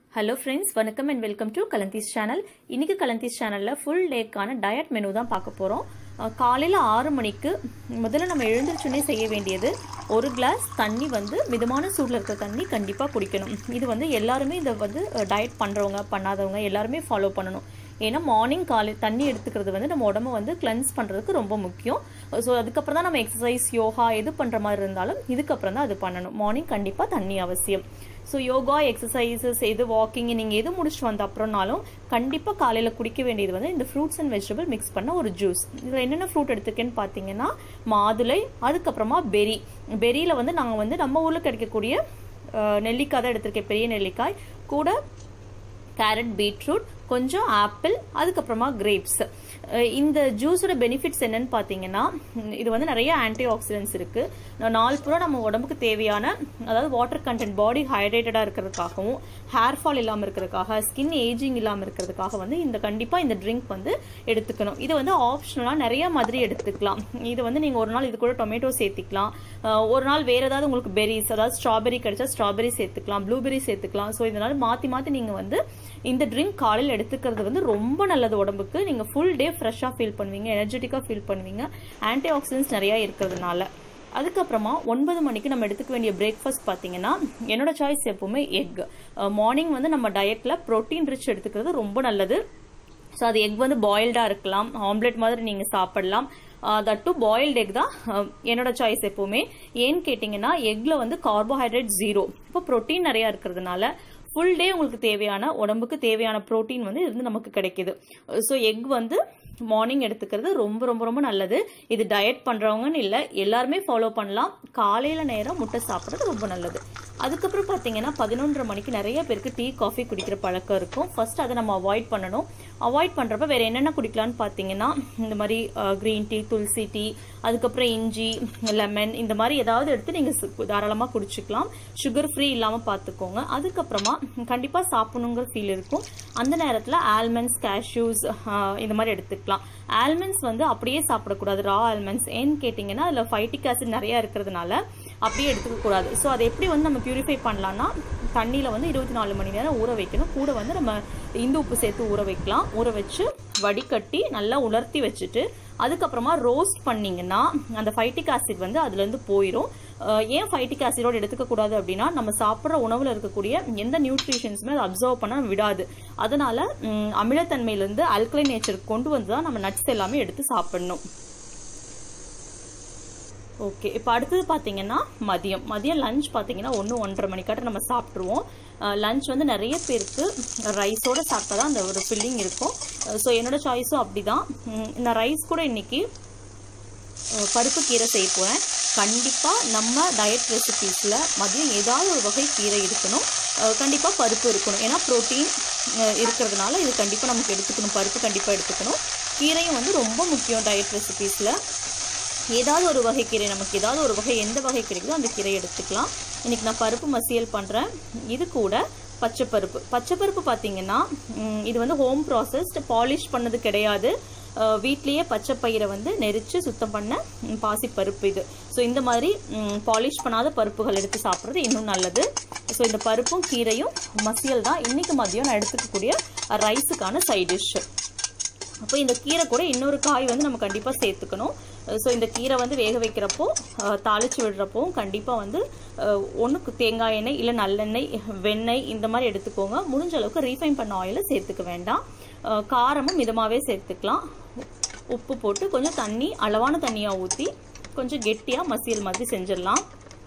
hello friends வணக்கம் and welcome to Kalanthees channel இன்னைக்கு கலந்தீஸ் சேனலில் ஃபுல் டேக்கான டயட் மெனு தான் பார்க்க போகிறோம் காலையில் ஆறு மணிக்கு முதல்ல நம்ம எழுந்திரிச்சோன்னே செய்ய வேண்டியது ஒரு கிளாஸ் தண்ணி வந்து மிதமான சூடில் இருக்கிற தண்ணி கண்டிப்பாக குடிக்கணும் இது வந்து எல்லாருமே இதை வந்து டயட் பண்ணுறவங்க பண்ணாதவங்க எல்லாருமே ஃபாலோ பண்ணணும் ஏன்னா மார்னிங் காலை தண்ணி எடுத்துக்கிறது வந்து நம்ம உடம்ப வந்து கிளென்ஸ் பண்ணுறதுக்கு ரொம்ப முக்கியம் ஸோ அதுக்கப்புறம் தான் நம்ம எக்ஸசைஸ் யோகா எது பண்ணுற மாதிரி இருந்தாலும் இதுக்கப்புறம் தான் அது பண்ணணும் மார்னிங் கண்டிப்பாக தண்ணி அவசியம் ஸோ யோகா எக்ஸசைசஸ் எது வாக்கிங் நீங்கள் எது முடிச்சுட்டு வந்த அப்புறம்னாலும் கண்டிப்பாக காலையில் குடிக்க வேண்டியது வந்து இந்த ஃப்ரூட்ஸ் அண்ட் வெஜிடபிள் மிக்ஸ் பண்ண ஒரு ஜூஸ் இதில் என்னென்ன ஃப்ரூட் எடுத்துக்கேன்னு பார்த்தீங்கன்னா மாதுளை அதுக்கப்புறமா பெரி பெரியில் வந்து நாங்கள் வந்து நம்ம ஊரில் கிடைக்கக்கூடிய நெல்லிக்காய் தான் எடுத்திருக்கேன் பெரிய நெல்லிக்காய் கூட கேரட் பீட்ரூட் கொஞ்சம் ஆப்பிள் அதுக்கப்புறமா கிரேப்ஸ் இந்த ஜூஸோட பெனிஃபிட்ஸ் என்னன்னு பார்த்தீங்கன்னா இது வந்து நிறைய ஆன்டி ஆக்சிடென்ட்ஸ் இருக்கு நாள் பூரா நம்ம உடம்புக்கு தேவையான அதாவது வாட்டர் கண்டென்ட் பாடி ஹைட்ரேட்டடாக இருக்கிறதுக்காகவும் ஹேர் ஃபால் இல்லாமல் இருக்கிறதுக்காக ஸ்கின் ஏஜிங் இல்லாமல் இருக்கிறதுக்காக வந்து இந்த கண்டிப்பாக இந்த ட்ரிங்க் வந்து எடுத்துக்கணும் இது வந்து ஆப்ஷனலாக நிறைய மாதிரி எடுத்துக்கலாம் இது வந்து நீங்கள் ஒரு நாள் இது கூட டொமேட்டோ சேர்த்துக்கலாம் ஒரு நாள் வேற ஏதாவது உங்களுக்கு பெரிஸ் அதாவது ஸ்ட்ராபெரி கிடைச்சா ஸ்ட்ராபெரி சேர்த்துக்கலாம் ப்ளூபெரி சேர்த்துக்கலாம் ஸோ இதனால மாற்றி மாற்றி நீங்கள் வந்து இந்த ட்ரிங்க் காலையில் எடுத்துக்கிறது வந்து ரொம்ப நல்லது உடம்புக்கு நீங்கள் ஃபுல் டே ஃப்ரெஷ்ஷாக ஃபீல் பண்ணுவீங்க எனர்ஜெட்டிக்காக ஃபீல் பண்ணுவீங்க ஆன்டி ஆக்சிடென்ட்ஸ் நிறையா இருக்கிறதுனால அதுக்கப்புறமா ஒன்பது மணிக்கு நம்ம எடுத்துக்க வேண்டிய பிரேக்ஃபாஸ்ட் பார்த்தீங்கன்னா என்னோட சாய்ஸ் எப்பவுமே எக் மார்னிங் வந்து நம்ம டயட்டில் ப்ரோட்டீன் ரிச் எடுத்துக்கிறது ரொம்ப நல்லது ஸோ அது எக் வந்து பாயில்டாக இருக்கலாம் ஆம்லெட் மாதிரி நீங்கள் சாப்பிடலாம் தட் டு பாயில்டு எக் தான் என்னோட சாய்ஸ் எப்பவுமே ஏன்னு கேட்டிங்கன்னா எக்ல வந்து கார்போஹைட்ரேட் ஜீரோ இப்போ ப்ரோட்டீன் நிறையா இருக்கிறதுனால ஃபுல் டே உங்களுக்கு தேவையான உடம்புக்கு தேவையான ப்ரோட்டீன் வந்து இருந்து நமக்கு கிடைக்குது ஸோ எக் வந்து மார்னிங் எடுத்துக்கிறது ரொம்ப ரொம்ப ரொம்ப நல்லது இது டயட் பண்ணுறவங்கன்னு இல்லை எல்லாருமே ஃபாலோ பண்ணலாம் காலையில் நேரம் முட்டை சாப்பிட்றது ரொம்ப நல்லது அதுக்கப்புறம் பார்த்தீங்கன்னா பதினொன்றரை மணிக்கு நிறைய பேருக்கு டீ காஃபி குடிக்கிற பழக்கம் இருக்கும் ஃபர்ஸ்ட் அதை நம்ம அவாய்ட் பண்ணணும் அவாய்ட் பண்ணுறப்ப வேறு என்னென்ன குடிக்கலான்னு பார்த்தீங்கன்னா இந்த மாதிரி க்ரீன் டீ துளசி டீ அதுக்கப்புறம் இஞ்சி லெமன் இந்த மாதிரி ஏதாவது எடுத்து நீங்கள் தாராளமாக குடிச்சிக்கலாம் சுகர் ஃப்ரீ இல்லாமல் பார்த்துக்கோங்க அதுக்கப்புறமா கண்டிப்பாக சாப்பிடணுங்கிற ஃபீல் இருக்கும் அந்த நேரத்தில் ஆல்மண்ட்ஸ் கேஷ்யூஸ் இந்த மாதிரி எடுத்துக்கலாம் ஆல்மண்ட்ஸ் வந்து அப்படியே சாப்பிடக்கூடாது ரா ஆல்மண்ட்ஸ் ஏன்னு கேட்டிங்கன்னா அதில் ஃபைட்டிக் ஆசிட் நிறையா இருக்கிறதுனால அப்படியே எடுத்துக்க கூடாது ஸோ அதை எப்படி வந்து நம்ம பியூரிஃபை பண்ணலாம்னா தண்ணியில் வந்து இருபத்தி நாலு மணி நேரம் ஊற வைக்கணும் கூட வந்து நம்ம இந்து உப்பு சேர்த்து ஊற வைக்கலாம் ஊற வச்சு வடிகட்டி நல்லா உலர்த்தி வச்சுட்டு அதுக்கப்புறமா ரோஸ்ட் பண்ணிங்கன்னா அந்த ஃபைட்டிக் ஆசிட் வந்து அதுலேருந்து போயிடும் ஏன் ஃபைட்டிக் ஆசிடோடு எடுத்துக்க கூடாது அப்படின்னா நம்ம சாப்பிட்ற உணவில் இருக்கக்கூடிய எந்த நியூட்ரிஷன்ஸுமே அதை அப்சர்வ் பண்ண விடாது அதனால அமிலத்தன்மையிலேருந்து அல்கலை நேச்சர் கொண்டு வந்து தான் நம்ம நட்ஸ் எல்லாமே எடுத்து சாப்பிடணும் ஓகே இப்போ அடுத்தது பார்த்தீங்கன்னா மதியம் மதியம் லஞ்ச் பார்த்தீங்கன்னா ஒன்று ஒன்றரை மணிக்காட்ட நம்ம சாப்பிட்ருவோம் லஞ்ச் வந்து நிறைய பேருக்கு ரைஸோடு சாப்பிட்டா தான் அந்த ஒரு ஃபில்லிங் இருக்கும் ஸோ என்னோட சாய்ஸும் அப்படி தான் இந்த ரைஸ் கூட இன்னைக்கு பருப்பு கீரை செய்ய போகிறேன் கண்டிப்பாக நம்ம டயட் ரெசிபீஸில் மதியம் ஏதாவது ஒரு வகை கீரை இருக்கணும் கண்டிப்பாக பருப்பு இருக்கணும் ஏன்னா ப்ரோட்டீன் இருக்கிறதுனால இது கண்டிப்பாக நமக்கு எடுத்துக்கணும் பருப்பு கண்டிப்பாக எடுத்துக்கணும் கீரையும் வந்து ரொம்ப முக்கியம் டயட் ரெசிபீஸில் ஏதாவது ஒரு வகை கீரை நமக்கு ஏதாவது ஒரு வகை எந்த வகை கிடைக்குதோ அந்த கீரை எடுத்துக்கலாம் இன்றைக்கி நான் பருப்பு மசியல் பண்ணுறேன் இது கூட பச்சைப்பருப்பு பச்சைப்பருப்பு பார்த்தீங்கன்னா இது வந்து ஹோம் ப்ராசஸ்ட் பாலிஷ் பண்ணது கிடையாது வீட்லேயே பச்சை பயிரை வந்து நெரிச்சு சுத்தம் பண்ண பாசி பருப்பு இது ஸோ இந்த மாதிரி பாலிஷ் பண்ணாத பருப்புகள் எடுத்து சாப்பிட்றது இன்னும் நல்லது ஸோ இந்த பருப்பும் கீரையும் மசியல் தான் இன்றைக்கி மதியம் நான் எடுத்துக்கக்கூடிய ரைஸுக்கான சைட் டிஷ் அப்போ இந்த கீரை கூட இன்னொரு காய் வந்து நம்ம கண்டிப்பாக சேர்த்துக்கணும் ஸோ இந்த கீரை வந்து வேக வைக்கிறப்போ தாளித்து விடுறப்போ கண்டிப்பாக வந்து ஒன்றுக்கு தேங்காய் எண்ணெய் இல்லை நல்லெண்ணெய் வெண்ணெய் இந்த மாதிரி எடுத்துக்கோங்க முடிஞ்ச அளவுக்கு ரீஃபைன் பண்ண ஆயிலை சேர்த்துக்க வேண்டாம் காரமும் மிதமாகவே சேர்த்துக்கலாம் உப்பு போட்டு கொஞ்சம் தண்ணி அளவான தண்ணியாக ஊற்றி கொஞ்சம் கெட்டியாக மசியல் மாதிரி செஞ்சிடலாம்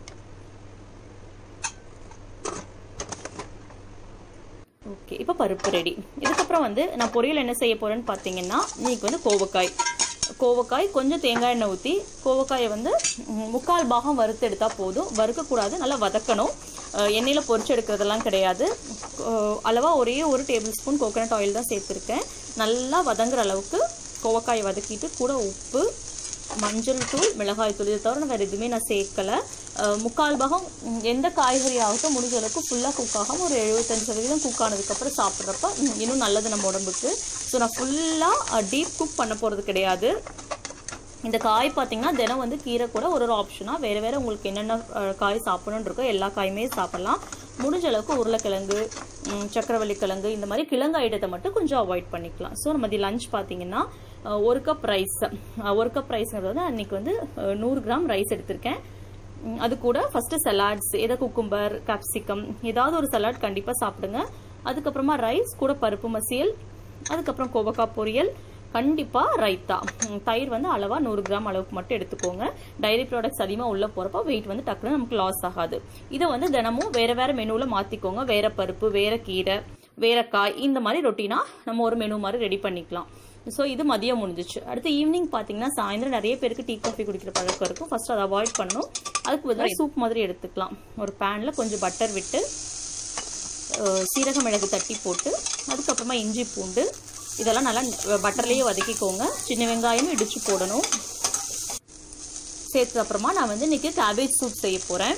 ஓகே இப்போ பருப்பு ரெடி இதுக்கப்புறம் வந்து நான் பொரியல் என்ன செய்ய போகிறேன்னு பார்த்தீங்கன்னா இன்னைக்கு வந்து கோவக்காய் கோவக்காய் கொஞ்சம் தேங்காய் எண்ணெய் ஊற்றி கோவக்காயை வந்து முக்கால் பாகம் வறுத்து எடுத்தால் போதும் வறுக்கக்கூடாது நல்லா வதக்கணும் எண்ணெயில் பொரிச்சு எடுக்கிறதெல்லாம் கிடையாது அளவாக ஒரே ஒரு டேபிள் ஸ்பூன் கோகோனட் ஆயில் தான் சேர்த்துருக்கேன் நல்லா வதங்குற அளவுக்கு கோவக்காயை வதக்கிட்டு கூட உப்பு மஞ்சள் தூள் மிளகாய் தூள் இதை தவிர வேறு எதுவுமே நான் சேர்க்கலை முக்கால் பாகம் எந்த காய்கறி ஆகட்டும் முடிஞ்ச அளவுக்கு ஃபுல்லாக குக் ஆகாமல் ஒரு எழுபத்தஞ்சு சதவீதம் குக் ஆனதுக்கப்புறம் சாப்பிட்றப்ப இன்னும் நல்லது நம்ம உடம்புக்கு ஸோ நான் ஃபுல்லாக டீப் குக் பண்ண போகிறது கிடையாது இந்த காய் பார்த்தீங்கன்னா தினம் வந்து கீரை கூட ஒரு ஒரு ஆப்ஷனாக வேறு வேறு உங்களுக்கு என்னென்ன காய் சாப்பிடணுன்னு இருக்கோ எல்லா காயுமே சாப்பிட்லாம் முடிஞ்ச அளவுக்கு உருளைக்கிழங்கு ம், சக்கரவள்ளி கிழங்கு இந்த மாதிரி கிழங்கு ஐட்டத்தை மட்டும் கொஞ்சம் அவாய்ட் பண்ணிக்கலாம் ஸோ நம்ம லஞ்ச் பார்த்தீங்கன்னா அஹ், ஒரு கப் ரைஸ் ஒரு கப் ரைஸ்ங்கிறது வந்து அன்னைக்கு வந்து அஹ், நூறு கிராம் ரைஸ் எடுத்திருக்கேன் ம், அது கூட ஃபர்ஸ்ட் சலாட்ஸ் ஏதோ குக்கும்பர் கேப்சிகம் ஏதாவது ஒரு சலாட் கண்டிப்பாக சாப்பிடுங்க அதுக்கப்புறமா ரைஸ் கூட பருப்பு மசியல் அதுக்கப்புறம் கோவக்காய் பொரியல் கண்டிப்பாக ரைத்தா ம், தயிர் வந்து அளவாக நூறு கிராம் அளவுக்கு மட்டும் எடுத்துக்கோங்க டைரி ப்ராடக்ட்ஸ் அதிகமாக உள்ள போகிறப்போ வெயிட் வந்து டக்குன்னு நமக்கு லாஸ் ஆகாது இதை வந்து தினமும் வேற வேற மெனுவில் மாற்றிக்கோங்க வேற பருப்பு வேற கீரை வேற காய் இந்த மாதிரி ரொட்டீனாக நம்ம ஒரு மெனு மாதிரி ரெடி பண்ணிக்கலாம் ஸோ இது மதியம் முடிஞ்சிச்சு அடுத்து ஈவினிங் பார்த்தீங்கன்னா சாயந்தரம் நிறைய பேருக்கு டீ காஃபி குடிக்கிற பழக்கம் இருக்கும் ஃபர்ஸ்ட் அதை அவாய்ட் பண்ணணும் அதுக்கு பதிலாக சூப் மாதிரி எடுத்துக்கலாம் ஒரு பேனில் கொஞ்சம் பட்டர் விட்டு அஹ், சீரக மிளகு தட்டி போட்டு அதுக்கப்புறமா இஞ்சி பூண்டு இதெல்லாம் நல்லா பட்டர்லேயே வதக்கிக்கோங்க சின்ன வெங்காயம் இடிச்சு போடணும் சேர்த்து அப்புறமா நான் வந்து இன்னைக்கு கேபேஜ் சூப் செய்ய போகிறேன்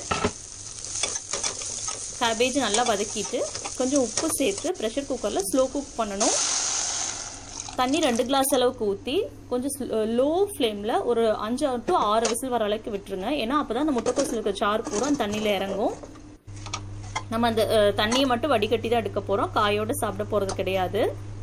கேபேஜ் நல்லா வதக்கிட்டு கொஞ்சம் உப்பு சேர்த்து ப்ரெஷர் குக்கரில் ஸ்லோ குக் பண்ணணும் தண்ணி ரெண்டு கிளாஸ் அளவுக்கு ஊற்றி கொஞ்சம் லோ ஃப்ளேமில் ஒரு அஞ்சு டு ஆறு விசில் வர அளவுக்கு விட்டுருங்க ஏன்னா அப்போ தான் அந்த முட்டைக்கோஸ் இருக்க சாறு பூரா அந்த தண்ணியில் இறங்கும் நம்ம அந்த அஹ், தண்ணியை மட்டும் வடிகட்டி தான் எடுக்க போகிறோம் காயோடு சாப்பிட போகிறது கிடையாது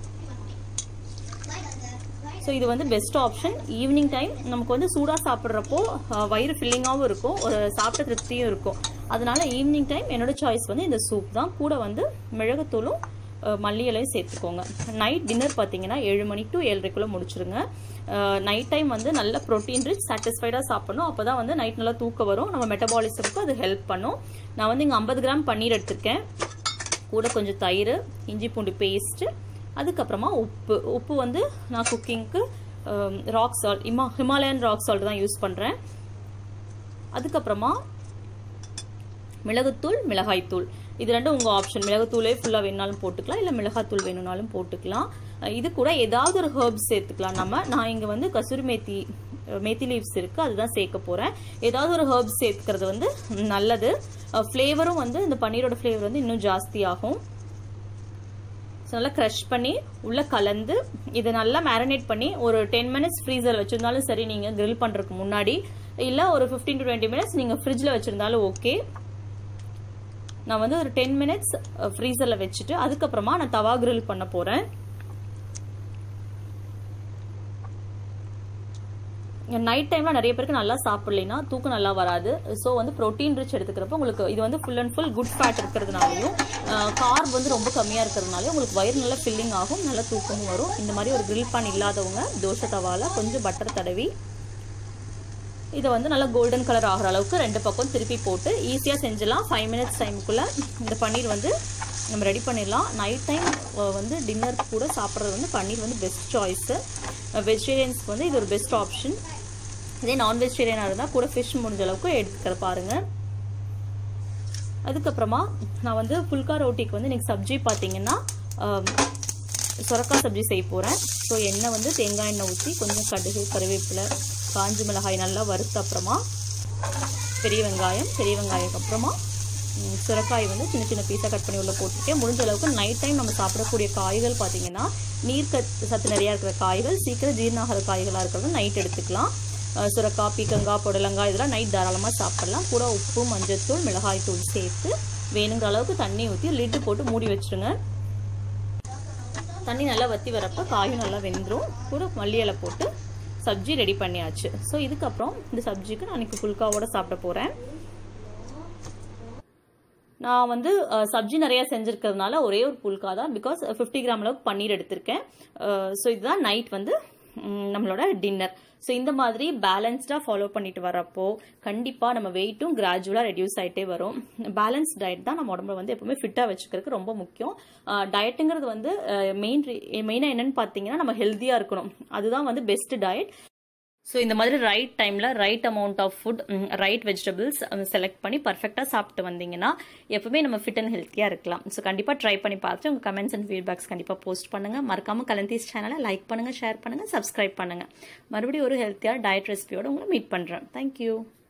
ஸோ இது வந்து பெஸ்ட் ஆப்ஷன் ஈவினிங் டைம் நமக்கு வந்து சூடாக சாப்பிட்றப்போ அஹ், வயிறு ஃபில்லிங்காகவும் இருக்கும் ஒரு சாப்பிட்ட திருப்தியும் இருக்கும் அதனால ஈவினிங் டைம் என்னோட சாய்ஸ் வந்து இந்த சூப் தான் கூட வந்து மிளகுத்தூளும் அஹ், மல்லி இலையும் சேர்த்துக்கோங்க நைட் டின்னர் பார்த்தீங்கன்னா ஏழு மணி டு ஏழரைக்குள்ளே முடிச்சிருங்க நைட் டைம் வந்து நல்ல ப்ரோட்டீன் ரிச் சாட்டிஸ்ஃபைடாக சாப்பிடணும் அப்போ தான் வந்து நைட் நல்லா தூக்கம் வரும் நம்ம மெட்டபாலிசமுக்கு அது ஹெல்ப் பண்ணும் நான் வந்து இங்கே ஐம்பது கிராம் பன்னீர் எடுத்திருக்கேன் கூட கொஞ்சம் தயிர் இஞ்சி பூண்டு பேஸ்ட்டு அதுக்கப்புறமா உப்பு உப்பு வந்து நான் குக்கிங்க்கு ராக் சால்ட் இமா ஹிமாலயன் ராக் சால்ட் தான் யூஸ் பண்ணுறேன் அதுக்கப்புறமா மிளகுத்தூள் மிளகாய்த்தூள் இது ரெண்டும் உங்கள் ஆப்ஷன் மிளகுத்தூளே ஃபுல்லாக வேணுனாலும் போட்டுக்கலாம் இல்லை மிளகாத்தூள் வேணும்னாலும் போட்டுக்கலாம் அஹ் இது கூட ஏதாவது ஒரு ஹெர்ப்ஸ் சேர்த்துக்கலாம் நம்ம நான் இங்கே வந்து கசூரி மேத்தி அஹ் மேத்தி லீவ்ஸ் இருக்குது அதுதான் சேர்க்க போகிறேன் ஏதாவது ஒரு ஹெர்ப்ஸ் சேர்த்துக்கிறது வந்து நல்லது ஃப்ளேவரும் வந்து இந்த பன்னீரோட ஃப்ளேவர் வந்து இன்னும் ஜாஸ்தி ஆகும் ஸோ நல்லா க்ரஷ் பண்ணி உள்ளே கலந்து இதை நல்லா மேரினேட் பண்ணி ஒரு டென் மினிட்ஸ் ஃப்ரீசர் வச்சுருந்தாலும் சரி நீங்கள் grill பண்ணுறதுக்கு முன்னாடி இல்லை ஒரு ஃபிஃப்டீன் டு டுவெண்ட்டி மினிட்ஸ் நீங்கள் ஃப்ரிட்ஜில் வச்சுருந்தாலும் ஓகே நான் வந்து ஒரு டென் மினிட்ஸ் ஃப்ரீசரில் வச்சுட்டு அதுக்கப்புறமா நான் தவா grill பண்ண போகிறேன் நைட் டைமில் நிறைய பேருக்கு நல்லா சாப்பிடலைன்னா தூக்கம் நல்லா வராது ஸோ வந்து ப்ரோட்டீன் ரிச் எடுத்துக்கிறப்ப உங்களுக்கு இது வந்து full and full good fat இருக்கிறதுனாலையும் கார்ப் வந்து ரொம்ப கம்மியாக இருக்கிறதுனாலையும் உங்களுக்கு வயிறு நல்லா ஃபில்லிங் ஆகும் நல்லா தூக்கமும் வரும் இந்த மாதிரி ஒரு grill pan இல்லாதவங்க தோசை தவால கொஞ்சம் பட்டர் தடவி இதை வந்து நல்லா கோல்டன் கலர் ஆகிற அளவுக்கு ரெண்டு பக்கம் திருப்பி போட்டு ஈஸியாக செஞ்சிடலாம் ஃபைவ் மினிட்ஸ் டைமுக்குள்ளே இந்த பன்னீர் வந்து நம்ம ரெடி பண்ணிடலாம் நைட் டைம் வந்து டின்னருக்கு கூட சாப்பிட்றது வந்து பன்னீர் வந்து பெஸ்ட் சாய்ஸு வெஜிடேரியன்ஸ்க்கு வந்து இது ஒரு பெஸ்ட் ஆப்ஷன் இதே நான் வெஜிடேரியனாக இருந்தால் கூட ஃபிஷ் முடிஞ்ச அளவுக்கு எடுத்துக்கிற பாருங்கள் அதுக்கப்புறமா நான் வந்து புல்கா ரோட்டிக்கு வந்து இன்னைக்கு சப்ஜி பார்த்தீங்கன்னா ஆம், சுரக்காய் சப்ஜி செய்ய போகிறேன் ஸோ எண்ணெய் வந்து தேங்காய் எண்ணெய் ஊற்றி கொஞ்சம் கடுகு கருவேப்பிலை காஞ்ச மிளகாய் நல்லா வறுத்த அப்புறமா பெரிய வெங்காயம் பெரிய வெங்காயம் அப்புறமா ம், சுரக்காய் வந்து சின்ன சின்ன பீஸாக கட் பண்ணி உள்ள போட்டுருக்கேன் முடிஞ்ச அளவுக்கு நைட் டைம் நம்ம சாப்பிடக்கூடிய காய்கள் பார்த்தீங்கன்னா நீர் கத் சத்து நிறையா இருக்கிற காய்கள் சீக்கிரம் ஜீரணாகிற காய்களாக இருக்கிறது நைட் எடுத்துக்கலாம் அஹ், சுரக்காய் பீக்கங்காய் புடலங்காய் இதெல்லாம் நைட் தாராளமாக சாப்பிடலாம் கூட உப்பு மஞ்சத்தூள் மிளகாய் தூள் சேர்த்து வேணுங்கிற அளவுக்கு தண்ணி ஊற்றி லிட்டு போட்டு மூடி வச்சிருங்க தண்ணி நல்லா வற்றி வரப்போ காயும் நல்லா வெந்துடும் கூட மல்லி இலை போட்டு சப்ஜி ரெடி பண்ணியாச்சு ஸோ இதுக்கப்புறம் இந்த சப்ஜிக்கு நான் இன்னைக்கு புல்காவோட சாப்பிட போகிறேன் நான் வந்து அஹ், சப்ஜி நிறைய செஞ்சுருக்கிறதுனால ஒரே ஒரு புல்கா தான் பிகாஸ் ஃபிஃப்டி கிராம் அளவுக்கு பன்னீர் எடுத்திருக்கேன் ஸோ இதுதான் நைட் வந்து ம், நம்மளோட டின்னர் ஸோ இந்த மாதிரி பேலன்ஸ்டாக ஃபாலோ பண்ணிட்டு வரப்போ கண்டிப்பாக நம்ம வெயிட்டும் கிராஜுவலாக ரெடியூஸ் ஆகிட்டே வரும் பேலன்ஸ் டயட் தான் நம்ம உடம்புல வந்து எப்பவுமே ஃபிட்டாக வச்சுக்கிறதுக்கு ரொம்ப முக்கியம் டயட்டுங்கிறது வந்து மெயின் மெயினாக என்னன்னு பார்த்தீங்கன்னா நம்ம ஹெல்த்தியாக இருக்கணும் அதுதான் வந்து பெஸ்ட் டயட் ஸோ இந்த மாதிரி ரைட் டைமில் right amount of food right vegetables select பண்ணி பர்ஃபெக்டாக சாப்பிட்டு வந்தீங்கன்னா எப்பவுமே நம்ம ஃபிட் அண்ட் ஹெல்த்தியாக இருக்கலாம் ஸோ கண்டிப்பாக ட்ரை பண்ணி பார்த்துட்டு உங்கள் கமெண்ட்ஸ் அண்ட் ஃபீட்பேக்ஸ் கண்டிப்பாக போஸ்ட் பண்ணுங்கள் மறக்காமல் கலந்தீஸ் சேனலை லைக் பண்ணுங்கள் ஷேர் பண்ணுங்கள் சப்ஸ்கிரைப் பண்ணுங்கள் மறுபடியும் ஒரு ஹெல்த்தியாக டயட் ரெசிபியோட உங்களை மீட் பண்ணுறேன் தேங்க்யூ